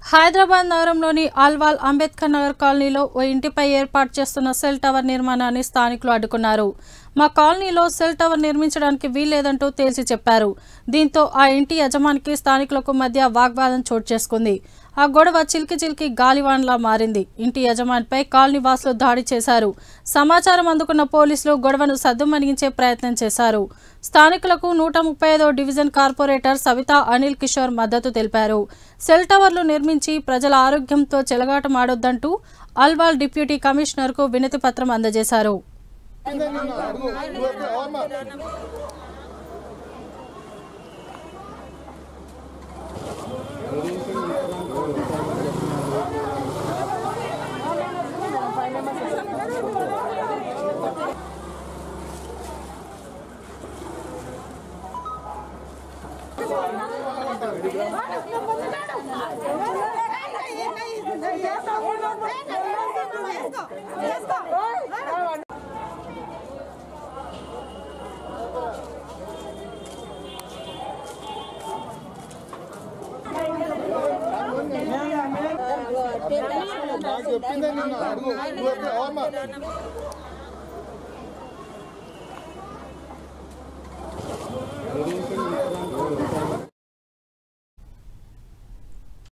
హైదరాబాద్ నగరంలోని ఆల్వాల్ అంబేద్కర్ నగర్ కాలనీలో ఓ ఇంటిపై ఏర్పాటు చేస్తున్న సెల్ టవర్ నిర్మాణాన్ని స్థానికులు అడ్డుకున్నారు మా కాలనీలో సెల్ టవర్ నిర్మించడానికి వీల్లేదంటూ తేల్చి చెప్పారు దీంతో ఆ ఇంటి యజమానికి స్థానికులకు మధ్య వాగ్వాదం చోటు చేసుకుంది ఆ గొడవ చిలికి చిలికి గాలివాన్లా మారింది ఇంటి యజమానిపై కాలనీ వాసులు దాడి చేశారు సమాచారం అందుకున్న పోలీసులు గొడవను సద్దుమణిగించే ప్రయత్నం చేశారు స్థానికులకు నూట ముప్పై ఐదో డివిజన్ కార్పొరేటర్ సవితా అనిల్ కిషోర్ మద్దతు తెలిపారు సెల్ టవర్లు నిర్మించి ప్రజల ఆరోగ్యంతో చెలగాటమాడొద్దంటూ అల్వాల్ డిప్యూటీ కమిషనర్కు వినతి పత్రం అందజేశారు నాకు చెప్పిందే నిన్న అడుగు నువ్వు ఎప్పుడు అవమ్మా